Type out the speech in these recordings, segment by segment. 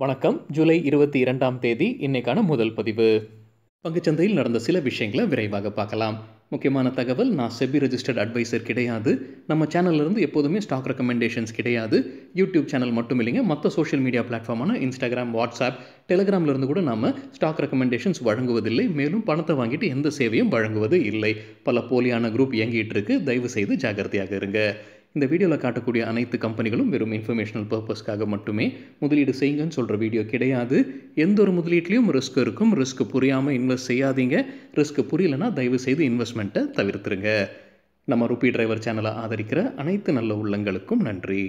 வணக்கம் ஜூலை இருபத்தி இரண்டாம் தேதி இன்னைக்கான முதல் பதிவு பங்குச்சந்தையில் நடந்த சில விஷயங்களை விரைவாக பார்க்கலாம் முக்கியமான தகவல் நான் செபி ரெஜிஸ்டர்ட் அட்வைசர் கிடையாது நம்ம சேனல்ல இருந்து எப்போதுமே ஸ்டாக் ரெக்கமெண்டேஷன்ஸ் கிடையாது யூடியூப் சேனல் மட்டும் இல்லைங்க மற்ற சோஷியல் மீடியா பிளாட்ஃபார்மான இன்ஸ்டாகிராம் வாட்ஸ்அப் டெலிகிராம்ல இருந்து கூட நாம ஸ்டாக் ரெக்கமெண்டேஷன்ஸ் வழங்குவதில்லை மேலும் பணத்தை வாங்கிட்டு எந்த சேவையும் வழங்குவது இல்லை பல போலியான குரூப் இயங்கிட்டு இருக்கு தயவு செய்து ஜாகிரதையாக இருங்க இந்த வீடியோவில் காட்டக்கூடிய அனைத்து கம்பெனிகளும் வெறும் இன்ஃபர்மேஷனல் பர்பஸ்க்காக மட்டுமே முதலீடு செய்யுங்கன்னு சொல்கிற வீடியோ கிடையாது எந்த ஒரு முதலீட்லையும் ரிஸ்க் இருக்கும் ரிஸ்க் புரியாமல் இன்வெஸ்ட் செய்யாதீங்க ரிஸ்க் புரியலனா தயவு செய்து இன்வெஸ்ட்மெண்ட்டை தவிர்த்துருங்க நம்ம ருபி டிரைவர் சேனலை ஆதரிக்கிற அனைத்து நல்ல உள்ளங்களுக்கும் நன்றி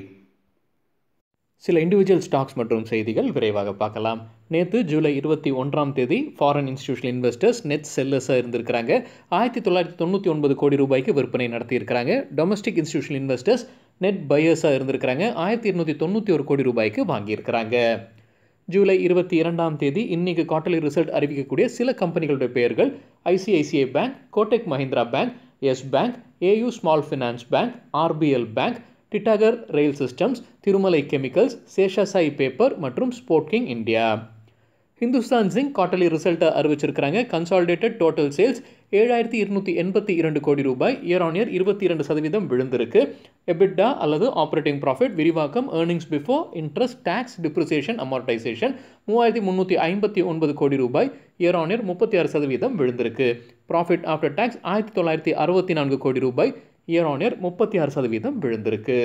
சில இண்டிவிஜுவல் ஸ்டாக்ஸ் மற்றும் செய்திகள் விரைவாக பார்க்கலாம் நேற்று ஜூலை இருபத்தி ஒன்றாம் தேதி ஃபாரின் இன்ஸ்டியூஷனல் இன்வெஸ்டர்ஸ் நெட் செல்லர்ஸாக இருந்திருக்கிறாங்க ஆயிரத்தி தொள்ளாயிரத்தி தொண்ணூற்றி ஒன்பது கோடி ரூபாய்க்கு விற்பனை நடத்தியிருக்கிறாங்க டொமஸ்டிக் இன்ஸ்டியூஷனல் இன்வெஸ்டர்ஸ் நெட் பையர்ஸாக இருந்திருக்கிறாங்க ஆயிரத்தி இருநூற்றி தொண்ணூற்றி ஒரு கோடி ரூபாய்க்கு வாங்கியிருக்கிறாங்க ஜூலை இருபத்தி இரண்டாம் தேதி இன்னைக்கு குவார்டர்லி ரிசல்ட் அறிவிக்கக்கூடிய சில கம்பெனிகளுடைய பெயர்கள் ICICI bank Kotak Mahindra bank Yes bank AU small finance bank RBL bank Titagarh rail systems Tirumalai chemicals Seshasayee paper மற்றும் sport king India Hindustan zinc quarterly ரிசல்ட்டை அறிவிச்சிருக்கிறாங்க கன்சாலிடேட்டட் டோட்டல் சேல்ஸ் ஏழாயிரத்தி இருநூற்றி எண்பத்தி இரண்டு கோடி ரூபாய் இயர் ஆன் இயர் இருபத்தி இரண்டு சதவீதம் விழுந்திருக்கு எபிட்டா அல்லது ஆப்ரேட்டிங் ப்ராஃபிட் விரிவாக்கம் earnings before interest tax depreciation amortisation மூவாயிரத்தி முந்நூற்றி ஐம்பத்தி ஒன்பது கோடி ரூபாய் இயர் ஆன் இயர் முப்பத்தி ஆறு சதவீதம் விழுந்திருக்கு ப்ராஃபிட் ஆஃப்டர் டேக்ஸ் ஆயிரத்தி தொள்ளாயிரத்தி அறுபத்தி நான்கு கோடி ரூபாய் இயர் ஆன் இயர் முப்பத்தி ஆறு சதவீதம் விழுந்திருக்கு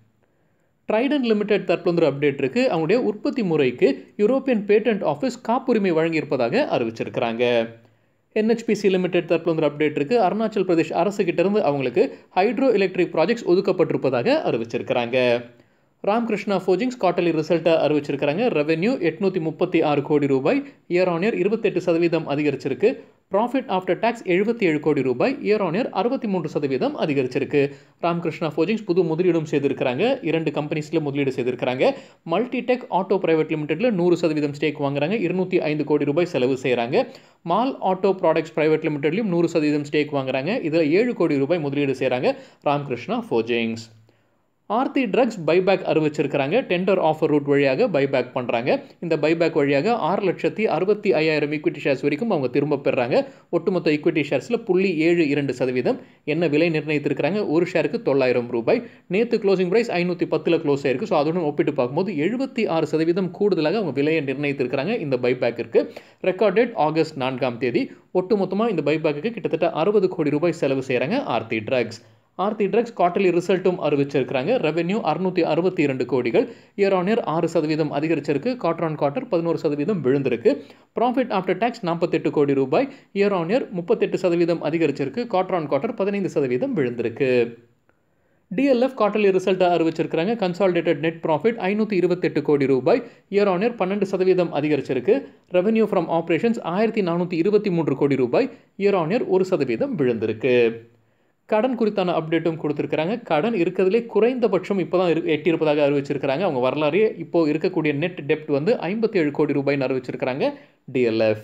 ட்ரைடன் லிமிடெட் தற்போது அப்டேட் இருக்கு அவங்களுடைய உற்பத்தி முறைக்கு யூரோப்பியன் பேட்டன்ட் ஆஃபீஸ் காப்புரிமை வழங்கியிருப்பதாக அறிவிச்சிருக்கிறாங்க என்ஹெச்பிசி லிமிடெட் தற்போது அப்டேட் இருக்கு அருணாச்சல் பிரதேஷ் அரசு கிட்டேருந்து அவங்களுக்கு ஹைட்ரோ எலக்ட்ரிக் ப்ராஜெக்ட்ஸ் ஒதுக்கப்பட்டிருப்பதாக அறிவிச்சிருக்கிறாங்க ராம்கிருஷ்ணா ஃபோஜிங்ஸ் குவார்டர்லி ரிசல்ட்டை அறிவிச்சிருக்கிறாங்க ரெவென்யூ எட்நூற்றி முப்பத்தி ஆறு கோடி ரூபாய் இயர் ஆன் இயர் இருபத்தெட்டு சதவீதம் அதிகரிச்சிருக்கு ப்ராஃபிட் ஆஃப்டர் டேக்ஸ் எழுபத்தி ஏழு கோடி ரூபாய் இயர் ஆன் இயர் அறுபத்தி மூன்று சதவீதம் அதிகரிச்சிருக்கு ராம்கிருஷ்ணா ஃபோஜிங்ஸ் புது முதலீடும் செய்திருக்கிறாங்க இரண்டு கம்பெனிஸில் முதலீடு செய்திருக்கிறாங்க மல்டிடெக் ஆட்டோ பிரைவேட் லிமிடெட்ல நூறு சதவீதம் ஸ்டேக் வாங்குறாங்க இருநூற்றி ஐந்து கோடி ரூபாய் செலவு செய்கிறாங்க மால் ஆட்டோ ப்ராடக்ட்ஸ் பிரைவேட் லிமிடெட்லையும் நூறு சதவீதம் ஸ்டேக் வாங்குறாங்க இதில் ஏழு கோடி ரூபாய் முதலீடு செய்கிறாங்க Ramkrishna forgings Aarti drugs buyback அறிவிச்சிருக்கிறாங்க டெண்டர் ஆஃபர் ரூட் வழியாக பைபேக் பண்ணுறாங்க இந்த பைபேக் வழியாக ஆறு லட்சத்தி அறுபத்தி ஐயாயிரம் ஈக்விட்டி ஷேர்ஸ் வரைக்கும் அவங்க திரும்ப பெறாங்க ஒட்டுமொத்த ஈக்விட்டி ஷேர்ஸில் புள்ளி ஏழு இரண்டு சதவீதம் என்ன விலை நிர்ணயித்திருக்கிறாங்க ஒரு ஷேருக்கு தொள்ளாயிரம் ரூபாய் நேற்று க்ளோசிங் ப்ரைஸ் ஐநூற்றி பத்தில் க்ளோஸ் ஆயிருக்கு ஸோ அதோட ஒப்பிட்டு பார்க்கும்போது எழுபத்தி ஆறு சதவீதம் கூடுதலாக அவங்க விலையை நிர்ணயித்திருக்கிறாங்க இந்த பைபேக்கிற்கு ரெக்கார்ட் டேட் ஆகஸ்ட் நான்காம் தேதி ஒட்டுமொத்தமாக இந்த பைபேக்கு கிட்டத்தட்ட அறுபது கோடி ரூபாய் செலவு செய்கிறாங்க Aarti drugs Aarti drugs quarterly ரிசல்ட்டும் அறிவிச்சிருக்கிறாங்க ரெவென்யூ அறுநூற்றி அறுபத்தி இரண்டு கோடிகள் இயர் ஆன் இயர் ஆறு சதவீதம் அதிகரிச்சிருக்கு குவார்டர் ஆன் குவார்டர் பதினோரு சதவீதம் விழுந்திருக்கு ப்ராஃபிட் ஆஃப்டர் டேக்ஸ் நாற்பத்தெட்டு கோடி ரூபாய் இயர் ஆன் இயர் முப்பத்தெட்டு சதவீதம் அதிகரிச்சிருக்கு குவார்டர் ஆன் குவார்டர் பதினைந்து சதவீதம் விழுந்திருக்கு டிஎல்எஃப் குவார்டர்லி ரிசல்ட்டை அறிவிச்சிருக்கிறாங்க கன்சாலிடேட்டட் நெட் ப்ராஃபிட் ஐநூற்றி இருபத்தெட்டு கோடி ரூபாய் இயர் ஆன் இயர் பன்னெண்டு சதவீதம் அதிகரிச்சிருக்கு ரெவென்யூ ஃப்ரம் ஆப்ரேஷன்ஸ் ஆயிரத்தி நானூற்றி இருபத்தி மூன்று கோடி ரூபாய் இயர் ஆன் இயர் ஒரு சதவீதம் விழுந்திருக்கு கடன் குறித்தான அப்டேட்டும் கொடுத்துருக்காங்க கடன் இருக்கிறதுலே குறைந்தபட்சம் இப்போ தான் எட்டியிருப்பதாக அறிவிச்சிருக்கிறாங்க அவங்க வரலாறு இப்போ இருக்கக்கூடிய நெட் டெப்ட் வந்து ஐம்பத்தி ஏழு கோடி ரூபாய்னு அறிவிச்சிருக்கிறாங்க டிஎல்எஃப்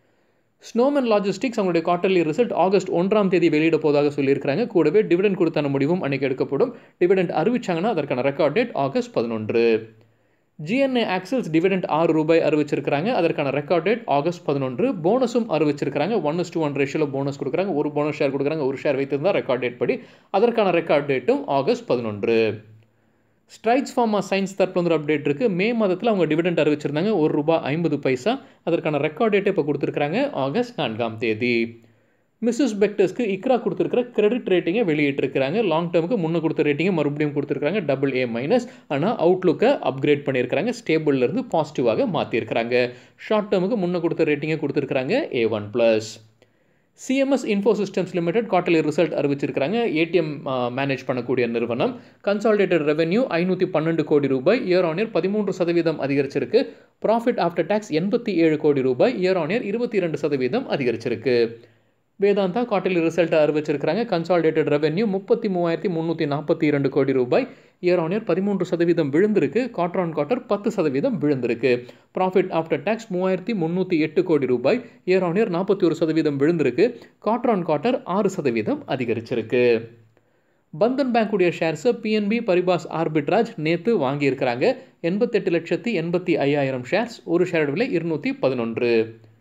ஸ்னோமன் லாஜிஸ்டிக்ஸ் அவங்களுடைய குவார்டர்லி ரிசல்ட் ஆகஸ்ட் ஒன்றாம் தேதி வெளியிட போதாக சொல்லியிருக்கிறாங்க கூடவே டிவிடெண்ட் கொடுத்தான முடிவும் அன்றைக்கி எடுக்கப்படும் டிவிடெண்ட் அறிவிச்சாங்கன்னா அதற்கான ரெக்கார்ட் டேட் ஆகஸ்ட் பதினொன்று ஜிஎன்ஏ ஆக்சல்ஸ் டிவிடெண்ட் ஆறு ரூபாய் அறிவிச்சிருக்கிறாங்க அதற்கான ரெக்கார்ட் டேட் ஆகஸ்ட் பதினொன்று போனஸும் அறிவிச்சிருக்கிறாங்க ஒன் இஸ் டூ ஒன் ரேஷியோவில் போனஸ் கொடுக்குறாங்க ஒரு போனஸ் ஷேர் கொடுக்குறாங்க ஒரு ஷேர் வைத்திருந்தால் ரெக்கார்ட் டேட் படி அதற்கான ரெக்கார்ட் டேட்டும் ஆகஸ்ட் பதினொன்று ஸ்ட்ரைட்ஸ் ஃபார்மா சயின்ஸ் தற்போது அப்டேட் இருக்குது மே மாதத்தில் அவங்க டிவிடெண்ட் அறிவிச்சிருந்தாங்க ஒரு ரூபாய் ஐம்பது பைசா அதற்கான ரெக்கார்ட் டேட்டை இப்போ கொடுத்துருக்காங்க ஆகஸ்ட் நான்காம் தேதி மிஸ்ஸஸ் பெக்டர்ஸ்க்கு இக்ரா கொடுத்துருக்கிற கிரெடிட் ரேட்டிங்கை வெளியிட்டிருக்கிறாங்க லாங் டேர்முக்கு முன்னே கொடுத்த ரேட்டிங்கை மறுபடியும் கொடுத்துருக்காங்க டபுள் ஏ மைனஸ் ஆனால் அவுட்லுக்கை அப்கிரேட் பண்ணியிருக்கிறாங்க ஸ்டேபிள்லேருந்து பாசிட்டிவாக மாற்றிருக்கிறாங்க ஷார்ட் டேர்முக்கு முன்னே கொடுத்த ரேட்டிங்கை கொடுத்துருக்காங்க A one plus CMS info systems limited quarterly result அறிவிச்சிருக்கிறாங்க ஏடிஎம் மேனேஜ் பண்ணக்கூடிய நிறுவனம் கன்சாலிடேட்டட் ரெவென்யூ ஐநூற்றி பன்னெண்டு கோடி ரூபாய் இயர் ஆன் இயர் பதிமூன்று சதவீதம் அதிகரிச்சிருக்கு ப்ராஃபிட் ஆஃப்டர் டேக்ஸ் எண்பத்தி ஏழு கோடி ரூபாய் இயர் ஆன் இயர் இருபத்தி இரண்டு சதவீதம் அதிகரிச்சிருக்கு வேதாந்தா குவார்டர்லி ரிசல்ட்டை அறிவிச்சிருக்கிறாங்க கன்சாலிடேட்டட் ரெவென்யூ முப்பத்தி மூவாயிரத்தி முந்நூற்றி நாற்பத்தி இரண்டு கோடி ரூபாய் இயர் ஆன் இயர் பதிமூன்று சதவீதம் விழுந்திருக்கு குவார்டர் ஆன் குவார்டர் பத்து சதவீதம் விழுந்திருக்கு ப்ராஃபிட் ஆஃப்டர் டேக்ஸ் மூவாயிரத்தி முந்நூற்றி எட்டு கோடி ரூபாய் இயர் ஆன் இயர் நாற்பத்தி ஒரு சதவீதம் விழுந்திருக்கு குவார்டர் ஆன் குவார்டர் ஆறு சதவீதம் அதிகரிச்சிருக்கு பந்தன் பேங்குடைய ஷேர்ஸை பிஎன்பி பரிபாஸ் ஆர்பிட்ராஜ் நேற்று வாங்கியிருக்கிறாங்க எண்பத்தெட்டு லட்சத்தி எண்பத்தி ஐயாயிரம் ஷேர்ஸ் ஒரு ஷேரோட விலை இருநூற்றி பதினொன்று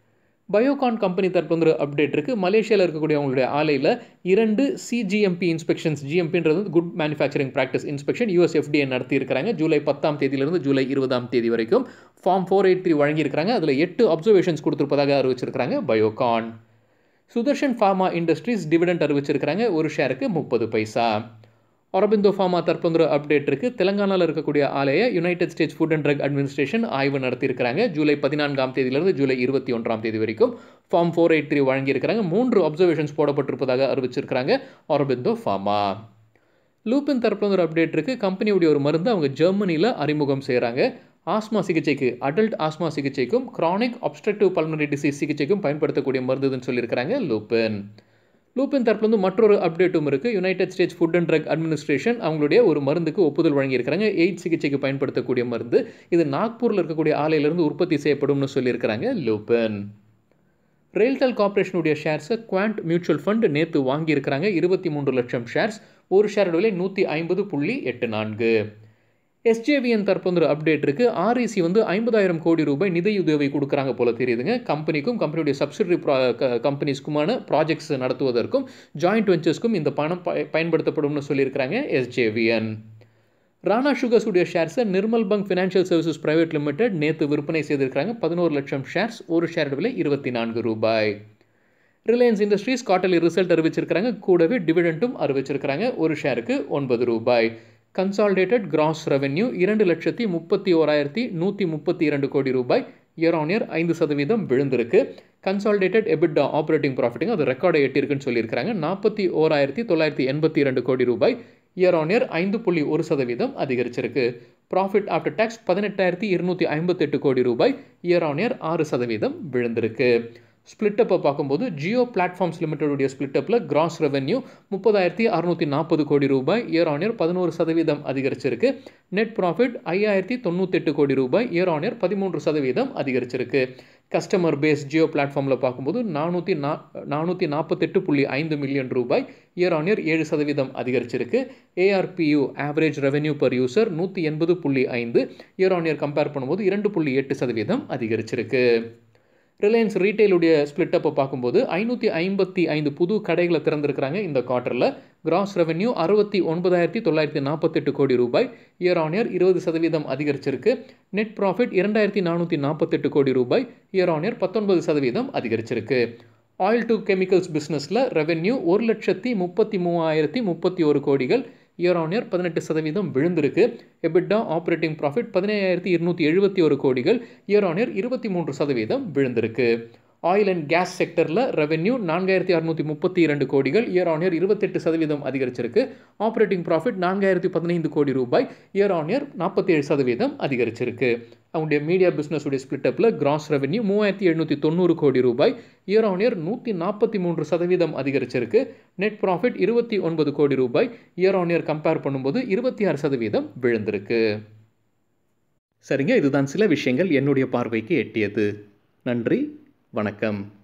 பயோகான் கம்பெனி தற்போது அப்டேட் இருக்குது மலேசியாவில் இருக்கக்கூடிய அவங்களுடைய ஆலையில் இரண்டு சிஜிஎம்பி இன்ஸ்பெக்ஷன்ஸ் ஜிஎம்பின்றது வந்து good manufacturing practice inspection USFDA நடத்தியிருக்கிறாங்க ஜூலை பத்தாம் தேதியிலிருந்து ஜூலை இருபதாம் தேதி வரைக்கும் ஃபார்ம் ஃபோர் எயிட் த்ரீ வழங்கியிருக்கிறாங்க அதில் எட்டு அப்சர்வேஷன்ஸ் கொடுத்துருப்பதாக அறிவிச்சிருக்கிறாங்க Biocon Sudarshan pharma industries dividend அறிவிச்சிருக்கிறாங்க ஒரு ஷேருக்கு முப்பது பைசா அரபிந்தோ ஃபார்மா தற்போது அப்டேட் இருக்குது தெலங்கானாவில் இருக்கக்கூடிய ஆலையை United States food and drug administration ஆய்வு நடத்தியிருக்கிறாங்க ஜூலை பதினான்காம் தேதியிலிருந்து ஜூலை இருபத்தி ஒன்றாம் தேதி வரைக்கும் ஃபார்ம் ஃபோர் எயிட் த்ரீ வழங்கியிருக்கிறாங்க மூன்று அப்சர்வேஷன்ஸ் போடப்பட்டிருப்பதாக அறிவிச்சிருக்கிறாங்க அரபிந்தோ ஃபார்மா லூப்பின் தரப்பில் ஒரு அப்டேட் இருக்குது கம்பெனியுடைய ஒரு மருந்து அவங்க ஜெர்மனியில் அறிமுகம் செய்கிறாங்க ஆஸ்மா சிகிச்சைக்கு அடல்ட் ஆஸ்மா சிகிச்சைக்கும் கிரானிக் அப்ஸ்ட்ரக்டிவ் பல்மனரி டிசீஸ் சிகிச்சைக்கும் பயன்படுத்தக்கூடிய மருந்துன்னு சொல்லியிருக்கிறாங்க லூப்பின் லூப்பின் தரப்புலேருந்து மற்றொரு அப்டேட்டும் இருக்குது United States food and drug administration அவங்களுடைய ஒரு மருந்துக்கு ஒப்புதல் வழங்கியிருக்கிறாங்க எய்ட் சிகிச்சைக்கு பயன்படுத்தக்கூடிய மருந்து இது நாக்பூரில் இருக்கக்கூடிய ஆலையிலிருந்து உற்பத்தி செய்யப்படும்னு சொல்லியிருக்கிறாங்க லூப்பின் ரெயில்டெல் கார்பரேஷனுடைய ஷேர்ஸை குவாண்ட் மியூச்சுவல் ஃபண்ட் நேற்று வாங்கியிருக்கிறாங்க இருபத்தி மூன்று லட்சம் ஷேர்ஸ் ஒரு ஷேரோட விலை நூற்றி ஐம்பது புள்ளி எட்டு நான்கு எஸ்ஜேவிஎன் தற்போது அப்டேட் இருக்குது ஆர்இசி வந்து ஐம்பதாயிரம் கோடி ரூபாய் நிதியுதவி கொடுக்குறாங்க போல தெரியுதுங்க கம்பெனிக்கும் கம்பெனியுடைய சப்சிடரி ப்ரா கம்பெனிஸ்க்குமான ப்ராஜெக்ட்ஸ் நடத்துவதற்கும் ஜாயிண்ட் வெஞ்சர்ஸ்க்கும் இந்த பணம் ப பயன்படுத்தப்படும்னு சொல்லியிருக்கிறாங்க எஸ்ஜேவிஎன் ராணா சுகர்ஸுடைய ஷேர்ஸை Nirmal Bang financial services private limited நேற்று விற்பனை செய்திருக்கிறாங்க பதினோரு லட்சம் ஷேர்ஸ் ஒரு ஷேரோட விலை இருபத்தி நான்கு ரூபாய் ரிலையன்ஸ் இண்டஸ்ட்ரீஸ் குவார்டர்லி ரிசல்ட் அறிவிச்சிருக்கிறாங்க கூடவே டிவிடெண்ட்டும் அறிவிச்சிருக்கிறாங்க ஒரு ஷேருக்கு ஒன்பது ரூபாய் கன்சால்டேட்டட் கிராஸ் ரெவென்யூ இரண்டு லட்சத்தி முப்பத்தி ஓராயிரத்தி நூற்றி முப்பத்தி இரண்டு கோடி ரூபாய் இயர் ஆன் இயர் ஐந்து சதவீதம் விழுந்திருக்கு கன்சால்டேட்டட் எபிட்டா ஆப்ரேட்டிங் ப்ராஃபிட்டுங்க அது ரெக்கார்டை எட்டிருக்குன்னு சொல்லியிருக்கிறாங்க நாற்பத்தி ஓராயிரத்தி தொள்ளாயிரத்தி எண்பத்தி இரண்டு கோடி ரூபாய் இயர் ஆன் இயர் ஐந்து புள்ளி ஒரு சதவீதம் அதிகரிச்சிருக்கு ப்ராஃபிட் ஆஃப்டர் டேக்ஸ் பதினெட்டாயிரத்தி இருநூற்றி ஐம்பத்தெட்டு கோடி ரூபாய் இயர் ஆன் இயர் ஆறு சதவீதம் விழுந்திருக்கு ஸ்பிளிட்டப்பை பார்க்கும்போது ஜியோ பிளாட்ஃபார்ம்ஸ் லிமிடெடுடைய ஸ்பிளிட்டப்பில் கிராஸ் ரெவென்யூ முப்பதாயிரத்தி அறுநூற்றி நாற்பது கோடி ரூபாய் இயர் ஆன் இயர் பதினோரு சதவீதம் அதிகரிச்சிருக்கு நெட் ப்ராஃபிட் ஐயாயிரத்தி தொண்ணூத்தெட்டு கோடி ரூபாய் இயர் ஆன் இயர் பதிமூன்று சதவீதம் அதிகரிச்சிருக்கு கஸ்டமர் பேஸ் ஜியோ பிளாட்ஃபார்மில் பார்க்கும்போது நானூற்றி நா நானூற்றி நாற்பத்தெட்டு புள்ளி ஐந்து மில்லியன் ரூபாய் இயர் ஆன் இயர் ஏழு சதவீதம் அதிகரிச்சிருக்கு ARPU average revenue per user நூற்றி எண்பது புள்ளி ஐந்து இயர் ஆன் இயர் கம்பேர் பண்ணும்போது இரண்டு புள்ளி எட்டு சதவீதம் அதிகரிச்சிருக்கு ரிலையன்ஸ் ரீட்டைலுடைய ஸ்பிளிட்டப்பை பார்க்கும்போது ஐநூற்றி ஐம்பத்தி ஐந்து புது கடைகளை திறந்திருக்கிறாங்க இந்த குவார்ட்டரில் கிராஸ் ரெவென்யூ அறுபத்தி ஒன்பதாயிரத்தி தொள்ளாயிரத்தி நாற்பத்தெட்டு கோடி ரூபாய் இயர் ஆன் இயர் இருபது சதவீதம் அதிகரிச்சிருக்கு நெட் ப்ராஃபிட் இரண்டாயிரத்தி நானூற்றி நாற்பத்தெட்டு கோடி ரூபாய் இயர் ஆன் இயர் பத்தொன்பது சதவீதம் அதிகரிச்சிருக்கு ஆயில் டு கெமிக்கல்ஸ் பிஸ்னஸில் ரெவென்யூ ஒரு லட்சத்தி முப்பத்தி மூவாயிரத்தி முப்பத்தி ஒரு கோடிகள் இயர் ஆன் இயர் பதினெட்டு சதவீதம் விழுந்திருக்கு எபிட்டா ஆப்ரேட்டிங் ப்ராஃபிட் பதினேழாயிரத்தி இருநூற்றி எழுபத்தி ஒரு கோடிகள் இயர் ஆன் இயர் இருபத்தி மூன்று சதவீதம் விழுந்திருக்கு ஆயில் அண்ட் கேஸ் செக்டரில் ரெவென்யூ நான்காயிரத்தி அறுநூற்றி முப்பத்தி இரண்டு கோடிகள் இயர் ஆன் இயர் இருபத்தெட்டு சதவீதம் அதிகரிச்சிருக்கு ஆப்ரேட்டிங் ப்ராஃபிட் நான்காயிரத்தி பதினைந்து கோடி ரூபாய் இயர் ஆன் இயர் நாற்பத்தி ஏழு சதவீதம் அதிகரிச்சிருக்கு அவங்களுடைய மீடியா பிஸ்னஸ் உடைய ஸ்பிளிட்டப்பில் கிராஸ் ரெவென்யூ மூவாயிரத்தி எழுநூற்றி தொண்ணூறு கோடி ரூபாய் இயர் ஆன் இயர் நூற்றி நாற்பத்தி மூன்று சதவீதம் அதிகரிச்சிருக்கு நெட் ப்ராஃபிட் இருபத்தி ஒன்பது கோடி ரூபாய் இயர் ஆன் இயர் கம்பேர் பண்ணும்போது இருபத்தி ஆறு சதவீதம் விழுந்திருக்கு சரிங்க இதுதான் சில விஷயங்கள் என்னுடைய பார்வைக்கு எட்டியது நன்றி வணக்கம்